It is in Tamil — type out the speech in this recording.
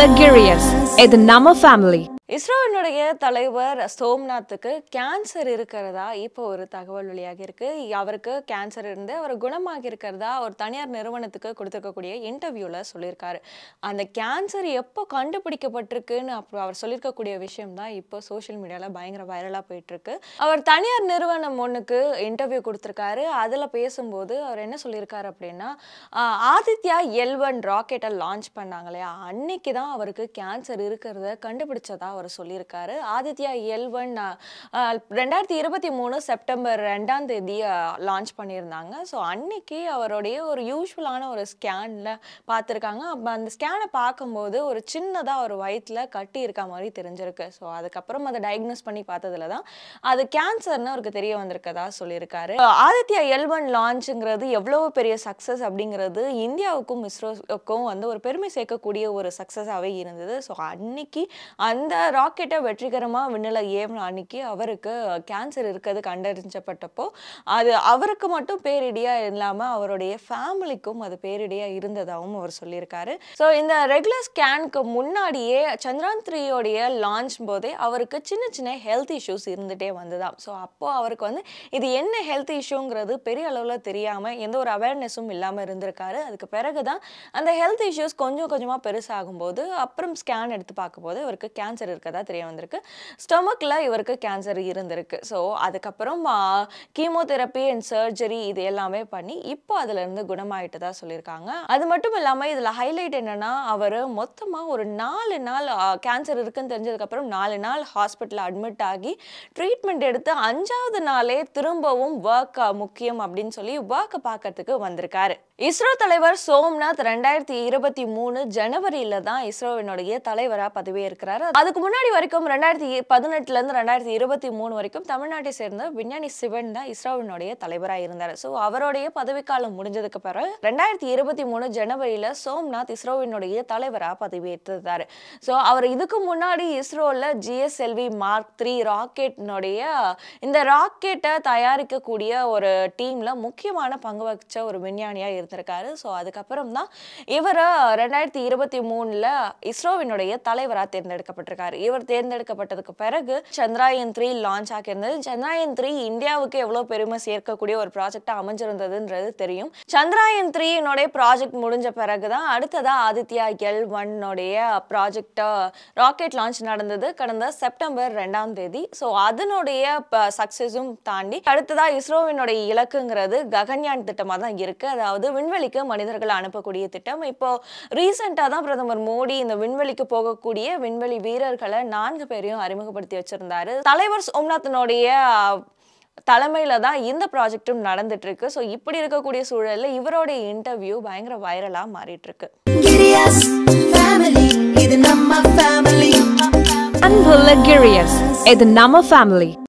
Unplugged இது நம்ம ஃபேமிலி இஸ்ரோவினுடைய தலைவர் சோம்நாத்துக்கு கேன்சர் இருக்கிறதா இப்போ ஒரு தகவல் வெளியாகி இருக்கு அவருக்கு கேன்சர் இருந்து அவர் குணமாகி இருக்கிறதா ஒரு தனியார் நிறுவனத்துக்கு கொடுத்துருக்கக்கூடிய இன்டர்வியூல சொல்லியிருக்காரு அந்த கேன்சர் எப்போ கண்டுபிடிக்கப்பட்டிருக்குன்னு அப்புறம் அவர் சொல்லியிருக்கக்கூடிய விஷயம் தான் இப்போ சோஷியல் மீடியால பயங்கர வைரலா போயிட்டு இருக்கு அவர் தனியார் நிறுவனம் ஒன்றுக்கு இன்டர்வியூ கொடுத்துருக்காரு அதில் பேசும்போது அவர் என்ன சொல்லியிருக்காரு அப்படின்னா ஆஹ், ஆதித்யா எல்வன் ராக்கெட்டை லான்ச் பண்ணாங்க இல்லையா அன்னைக்கு தான் அவருக்கு கேன்சர் இருக்கிறத கண்டுபிடிச்சதா அவர் சொல்லியிருக்காரு ஆதித்யா எல்வன் ரெண்டாயிரத்தி இருபத்தி மூணு செப்டம்பர் ரெண்டாம் தேதி லான்ச் பண்ணியிருந்தாங்க ஸோ அன்னைக்கு அவருடைய ஒரு யூஸ்வலான ஒரு ஸ்கேனில் பார்த்துருக்காங்க அப்போ அந்த ஸ்கேனை பார்க்கும்போது ஒரு சின்னதாக ஒரு வயிற்றில் கட்டி இருக்க மாதிரி தெரிஞ்சிருக்கு ஸோ அதுக்கப்புறம் அதை டயக்னோஸ் பண்ணி பார்த்ததுல தான் அது கேன்சர்னு அவருக்கு தெரிய வந்திருக்கதா சொல்லியிருக்காரு ஆதித்யா எல்வன் லான்ச்சுங்கிறது எவ்வளோ பெரிய சக்ஸஸ் அப்படிங்கிறது இந்தியாவுக்கும் இஸ்ரோவுக்கும் வந்து ஒரு பெருமை சேர்க்கக்கூடிய ஒரு சக்ஸஸாகவே இருந்தது ஸோ அன்னைக்கு அந்த ராக்கெட்டை வெற்றிகரமாக விண்ணில் ஏவின அன்னைக்கு அவருக்கு கேன்சர் இருக்கிறது கண்டறிஞ்சப்பட்டப்போ அது அவருக்கு மட்டும் பேரிடியாக இல்லாமல் அவருடைய ஃபேமிலிக்கும் அது பேரிடியாக இருந்ததாகவும் அவர் சொல்லியிருக்காரு ஸோ இந்த ரெகுலர் ஸ்கேனுக்கு முன்னாடியே சந்திரான் த்ரீயோடைய லான்ச் போதே அவருக்கு சின்ன சின்ன ஹெல்த் இஷ்யூஸ் இருந்துகிட்டே வந்ததாம் ஸோ அப்போ அவருக்கு வந்து இது என்ன ஹெல்த் இஷ்யூங்கிறது பெரிய அளவில் தெரியாமல் எந்த ஒரு அவேர்னஸும் இல்லாமல் இருந்திருக்காரு அதுக்கு பிறகு தான் அந்த ஹெல்த் இஷ்யூஸ் கொஞ்சம் கொஞ்சமாக பெருசாகும்போது அப்புறம் ஸ்கேன் எடுத்து பார்க்கும்போது இவருக்கு கேன்சர் இருக்கதா தெரிய வந்திருக்கு ஸ்டொமக்கில் இவருக்கு கேன்சர் இருந்திருக்கு ஸோ அதுக்கப்புறம் கீமோதெரப்பி அண்ட் சர்ஜரி இது எல்லாமே பண்ணி இப்போ அதுலேருந்து குணமாயிட்டதா சொல்லியிருக்காங்க அது மட்டும் இல்லாமல் இதில் ஹைலைட் என்னன்னா அவர் மொத்தமாக ஒரு நாலு நாள் கேன்சர் இருக்குன்னு தெரிஞ்சதுக்கப்புறம் நாலு நாள் ஹாஸ்பிட்டலில் அட்மிட் ஆகி ட்ரீட்மெண்ட் எடுத்து அஞ்சாவது நாளே திரும்பவும் ஒர்க் முக்கியம் அப்படின்னு சொல்லி ஒர்க்கை பார்க்கறதுக்கு வந்திருக்காரு இஸ்ரோ தலைவர் சோம்நாத் ரெண்டாயிரத்தி இருபத்தி மூணு ஜனவரியில தான் இஸ்ரோவினுடைய தலைவராக பதவியேற்கிறாரு அதுக்கு முன்னாடி வரைக்கும் ரெண்டாயிரத்தி பதினெட்டுல இருந்து ரெண்டாயிரத்தி இருபத்தி மூணு வரைக்கும் தமிழ்நாட்டை சேர்ந்த விஞ்ஞானி சிவன் தான் இஸ்ரோவினுடைய தலைவராக இருந்தார் ஸோ அவருடைய பதவிக்காலம் முடிஞ்சதுக்கு பிறகு ரெண்டாயிரத்தி இருபத்தி மூணு ஜனவரியில சோம்நாத் இஸ்ரோவினுடைய தலைவராக பதவியேற்றிருந்தாரு ஸோ அவர் இதுக்கு முன்னாடி இஸ்ரோவில் ஜிஎஸ்எல்வி மார்க் த்ரீ ராக்கெட்னுடைய இந்த ராக்கெட்டை தயாரிக்கக்கூடிய ஒரு டீம்ல முக்கியமான பங்கு வகிச்ச ஒரு விஞ்ஞானியா இருந்திருக்காரு ஸோ அதுக்கப்புறம் தான் இவர் ரெண்டாயிரத்தி இருபத்தி மூணுல இஸ்ரோவினுடைய தலைவராக தேர்ந்தெடுக்கப்பட்டிருக்காரு இவர் தேர்ந்தெடுக்கப்பட்டதுக்கு பிறகு சந்திராயன் த்ரீ லான்ச் ஆகியிருந்தது சந்திராயன் த்ரீ இந்தியாவுக்கு எவ்வளோ பெருமை சேர்க்கக்கூடிய ஒரு ப்ராஜெக்டாக அமைஞ்சிருந்ததுன்றது தெரியும் சந்திராயன் த்ரீனுடைய ப்ராஜெக்ட் முடிஞ்ச பிறகு தான் அடுத்ததா ஆதித்யா எல் ஒன்னுடைய ப்ராஜெக்ட் ராக்கெட் லான்ச் நடந்தது கடந்த செப்டம்பர் ரெண்டாம் தேதி ஸோ அதனுடைய சக்சஸும் தாண்டி அடுத்ததா இஸ்ரோவினுடைய இலக்குங்கிறது ககன்யான் திட்டமாக தான் இருக்கு அதாவது விண்வெளிக்கு மனிதர்களை அனுப்பக்கூடிய திட்டம் இப்போ ரீசெண்டாக தான் பிரதமர் மோடி இந்த விண்வெளிக்கு போகக்கூடிய விண்வெளி வீரர்களை நான்கு பேரையும் அறிமுகப்படுத்தி வச்சிருந்தாரு தலைவர் சோம்நாத்தினுடைய தலைமையில தான் இந்த ப்ராஜெக்டும் நடந்துட்டு இருக்கு ஸோ இப்படி இருக்கக்கூடிய சூழல்ல இவருடைய இன்டர்வியூ பயங்கர வைரலா மாறிட்டு இருக்கு Gideas family, இது நம்ம family. Unplugged இது நம்ம ஃபேமிலி